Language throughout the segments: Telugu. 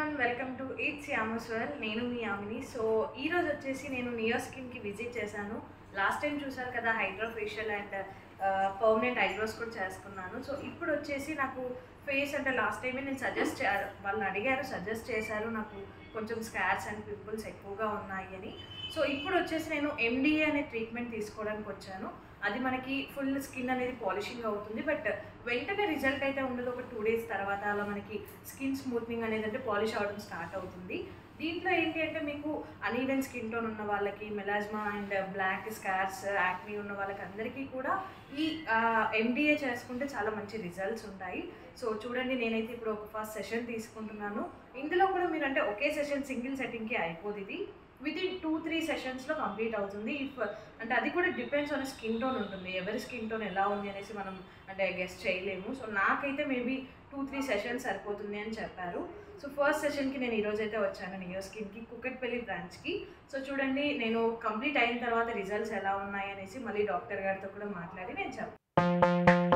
ఎవ్రీవన్ వెల్కమ్ టు ఇట్స్ యామోస్వర్ నేను మీ యామిని సో ఈ రోజు వచ్చేసి నేను నియో స్కిన్కి విజిట్ చేశాను లాస్ట్ టైం చూసారు కదా hydro facial and permanent eyebrows కూడా చేసుకున్నాను సో ఇప్పుడు వచ్చేసి నాకు ఫేస్ అంటే లాస్ట్ టైమే నేను సజెస్ట్ వాళ్ళని అడిగారు సజెస్ట్ చేశారు నాకు కొంచెం స్కార్స్ అండ్ పింపుల్స్ ఎక్కువగా ఉన్నాయి అని సో ఇప్పుడు వచ్చేసి నేను ఎండిఏ అనే ట్రీట్మెంట్ తీసుకోవడానికి వచ్చాను అది మనకి ఫుల్ స్కిన్ అనేది పాలిషింగ్ అవుతుంది బట్ వెంటనే రిజల్ట్ అయితే ఉండదు ఒక టూ డేస్ తర్వాత అలా మనకి స్కిన్ స్మూత్నింగ్ అనేది అంటే పాలిష్ అవ్వడం స్టార్ట్ అవుతుంది దీంట్లో ఏంటి అంటే మీకు అనీవెన్ స్కిన్ టోన్ ఉన్న వాళ్ళకి melasma and black scars acne ఉన్న వాళ్ళకి అందరికీ కూడా ఈ ఎండిఏ చేసుకుంటే చాలా మంచి రిజల్ట్స్ ఉంటాయి సో చూడండి నేనైతే ఇప్పుడు ఒక ఫస్ట్ సెషన్ తీసుకుంటున్నాను ఇందులో కూడా మీరు అంటే ఒకే సెషన్ సింగిల్ సెట్టింగ్కి అయిపోదు ఇది విత్ ఇన్ టూ త్రీ సెషన్స్లో కంప్లీట్ అవుతుంది ఇఫ్ అంటే అది కూడా డిపెండ్స్ ఆన్ స్కిన్ టోన్ ఉంటుంది ఎవరి స్కిన్ టోన్ ఎలా ఉంది అనేసి మనం అంటే గెస్ట్ చేయలేము సో నాకైతే మేబీ టూ త్రీ సెషన్స్ సరిపోతుంది అని చెప్పారు సో ఫస్ట్ సెషన్కి నేను ఈరోజు అయితే వచ్చాను నియో స్కిన్కి కుక్కట్పల్లి బ్రాంచ్కి సో చూడండి నేను కంప్లీట్ అయిన తర్వాత రిజల్ట్స్ ఎలా ఉన్నాయి అనేసి మళ్ళీ డాక్టర్ గారితో కూడా మాట్లాడి నేను చెప్తాను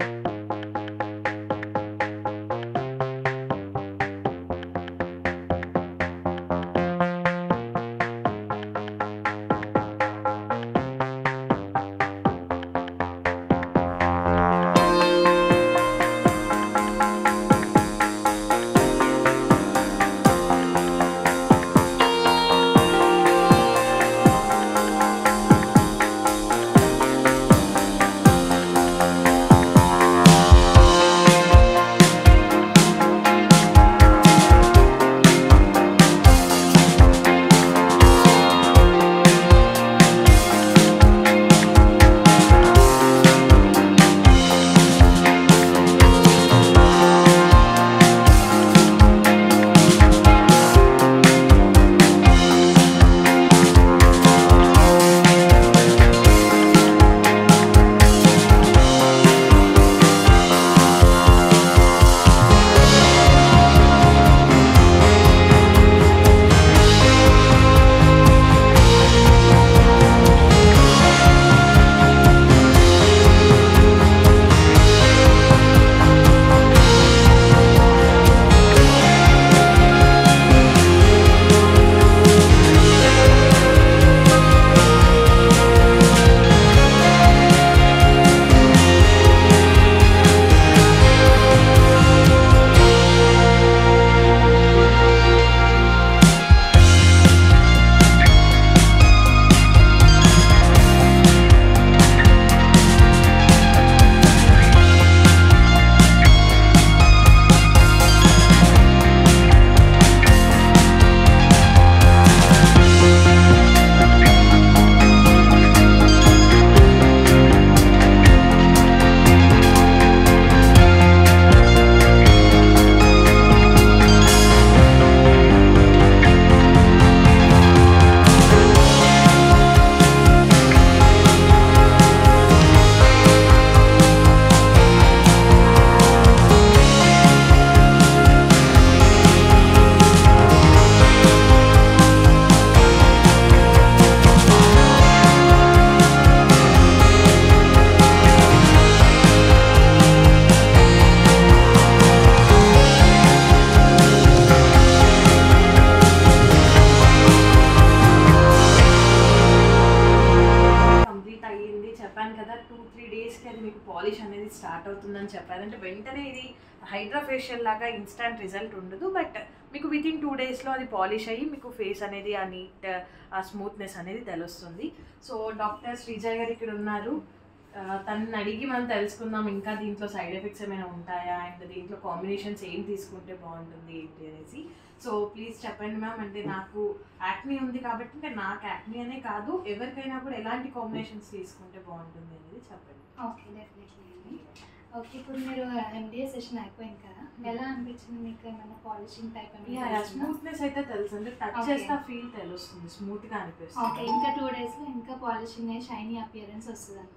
కంప్లీట్ అయ్యింది చెప్పాను కదా టూ త్రీ డేస్కి అది మీకు పాలిష్ అనేది స్టార్ట్ అవుతుందని చెప్పారు అంటే వెంటనే ఇది హైడ్రా ఫేషియల్ లాగా ఇన్స్టాంట్ రిజల్ట్ ఉండదు బట్ మీకు విత్ ఇన్ టూ డేస్లో అది పాలిష్ అయ్యి మీకు ఫేస్ అనేది ఆ నీట్ ఆ స్మూత్నెస్ అనేది తెలుస్తుంది సో డాక్టర్ శ్రీజయ్ గారు ఇక్కడ ఉన్నారు ఆ, తనని అడిగి మనం తెలుసుకుందాం ఇంకా దీంట్లో సైడ్ ఎఫెక్ట్స్ ఏమైనా ఉంటాయా అండ్ దీంట్లో కాంబినేషన్స్ ఏం తీసుకుంటే బాగుంటుంది ఏంటి అనేసి సో ప్లీజ్ చెప్పండి మ్యామ్ అంటే నాకు యాక్నీ ఉంది కాబట్టి అంటే నాకు యాక్నీ అనే కాదు ఎవరికైనా కూడా ఎలాంటి కాంబినేషన్స్ తీసుకుంటే బాగుంటుంది అనేది చెప్పండి ఓకే డెఫినెట్లీ అండి ఓకే ఇప్పుడు మీరు ఎండిఏ సెషన్ అయిపోయింది కదా ఎలా అనిపించింది మీకు ఏమైనా పాలిషింగ్ టైప్ స్మూత్నెస్ అయితే తెలుసు అంటే టచ్ Okay. చేస్తే ఫీల్ తెలుస్తుంది స్మూత్ గా ఓకే అనిపిస్తుంది ఇంకా టూ డేస్ లో ఇంకా పాలిషింగ్ అయ్యి షైనీ అపియరెన్స్ వస్తుంది అనమాట స్కిన్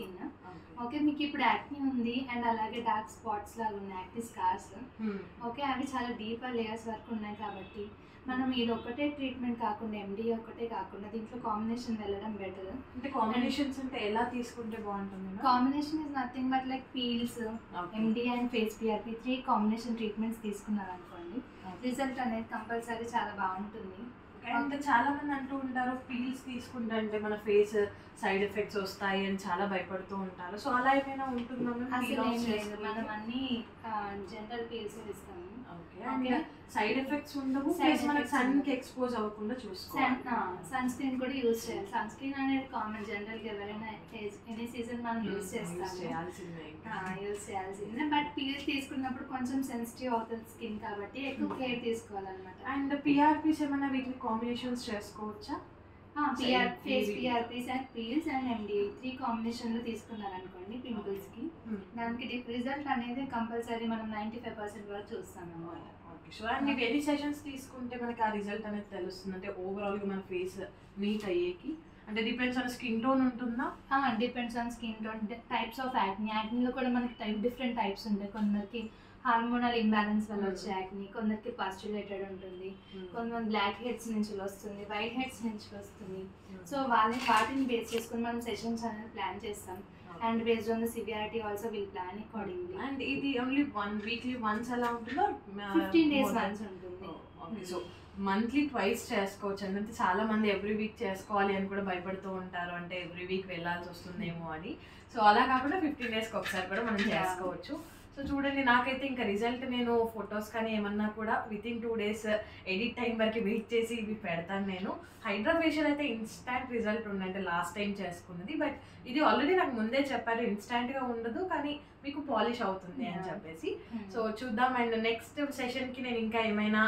స్కిన్ ఓకే మీకు ఇప్పుడు యాక్నీ ఉంది అండ్ అలాగే డార్క్ స్పాట్స్ లాగా ఉన్నాయి యాక్నీ స్కార్స్ ఓకే అవి చాలా డీపర్ లేయర్స్ వరకు ఉన్నాయి కాబట్టి మనం ఇది ఒకటే ట్రీట్మెంట్ కాకుండా ఎండి ఒకటే కాకుండా దీంట్లో కాంబినేషన్ వెళ్ళడం బెటర్ అంటే కాంబినేషన్స్ అంటే ఎలా తీసుకుంటే బాగుంటుంది combination is nothing but like peels MD and face PRP three combination treatments తీసుకున్నారు అనుకోండి రిజల్ట్ అనేది కంపల్సరీ చాలా బాగుంటుంది అండ్ చాలా మంది అంటూ ఉంటారు పీల్స్ తీసుకుంటే అంటే మన ఫేస్ సైడ్ ఎఫెక్ట్స్ వస్తాయి అని చాలా భయపడుతూ ఉంటారు సో అలా ఏమైనా ఉంటుందా అసలు ఏం లేదు మనం అన్ని జనరల్ పీల్స్ ఇస్తాము అండ్ సైడ్ ఎఫెక్ట్స్ ఉండవు Side ప్లస్ మనకి effects సన్ కి ఉండవు. ఎక్స్పోజ్ అవ్వకుండా చూసుకోవాలి సన్ స్క్రీన్ కూడా యూజ్ చేయాలి సన్ స్క్రీన్ అనేది కామన్ జనరల్ గా ఎవరైనా ఎనీ సీజన్ మనం యూజ్ యూజ్ చేస్తాము చేయాల్సిందే యూజ్ చేయాల్సిందే బట్ పీల్ తీసుకున్నప్పుడు కొంచెం సెన్సిటివ్ అవుతుంది స్కిన్ కాబట్టి ఎక్కువ కేర్ తీసుకోవాలన్నమాట అండ్ పిఆర్పీస్ ఏమైనా వీటిని కాంబినేషన్స్ చేసుకోవచ్చా PR Same face PVP. PRPs and peels and MD three combination లో తీసుకున్నారనుకోండి పింపుల్స్ కి దానికి రిజల్ట్ అనేది కంపల్సరీ మనం నైంటీ ఫైవ్ పర్సెంట్ వరకు చూస్తాం అన్నమాట ఓకే సో అండ్ ఇవి ఎన్ని సెషన్స్ తీసుకుంటే మనకి ఆ రిజల్ట్ అనేది తెలుస్తుంది అంటే ఓవరాల్ గా మన ఫేస్ మీట్ అయ్యేకి అంటే డిపెండ్స్ ఆన్ స్కిన్ టోన్ ఉంటుందా depends on skin tone types of acne యాక్నీలో కూడా మనకి టైప్ డిఫరెంట్ టైప్స్ ఉంటాయి కొందరికి హార్మోనల్ ఇంబ్యాలెన్స్ వల్ల Hmm. వచ్చే యాక్ని కొందరికి పాస్టులేటెడ్ ఉంటుంది కొంతమంది బ్లాక్ హెడ్స్ నుంచి వస్తుంది వైట్ హెడ్స్ నుంచి వస్తుంది సో వాళ్ళని వాటిని బేస్ చేసుకుని మనం సెషన్స్ అనేది ప్లాన్ చేస్తాం and based on the severity also will plan accordingly and ఇది ఓన్లీ వన్ వీక్లీ వన్స్ అలా ఉంటుందో ఫిఫ్టీన్ డేస్ వన్స్ ఉంటుంది ఓకే సో మంత్లీ ట్వైస్ చేసుకోవచ్చు అంటే చాలా మంది ఎవ్రీ వీక్ చేసుకోవాలి అని కూడా భయపడుతూ ఉంటారు అంటే ఎవ్రీ వీక్ వెళ్ళాల్సి వస్తుందేమో అని సో అలా కాకుండా ఫిఫ్టీన్ డేస్కి ఒకసారి కూడా మనం చేసుకోవచ్చు సో చూడండి నాకైతే ఇంకా రిజల్ట్ నేను ఫొటోస్ కానీ ఏమన్నా కూడా within two days edit time వరకు వెయిట్ చేసి ఇవి పెడతాను నేను హైడ్రా ఫేషియల్ అయితే ఇన్స్టాంట్ రిజల్ట్ ఉంది అంటే లాస్ట్ టైం చేసుకున్నది బట్ ఇది ఆల్రెడీ నాకు ముందే చెప్పారు ఇన్స్టాంట్గా ఉండదు కానీ మీకు పాలిష్ అవుతుంది అని Yeah. చెప్పేసి సో చూద్దాం అండ్ నెక్స్ట్ సెషన్కి నేను ఇంకా ఏమైనా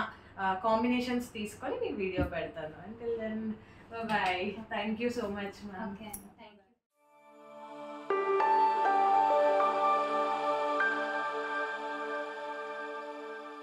కాంబినేషన్స్ తీసుకొని మీకు వీడియో పెడతాను until then bye thank you so much ma'am okay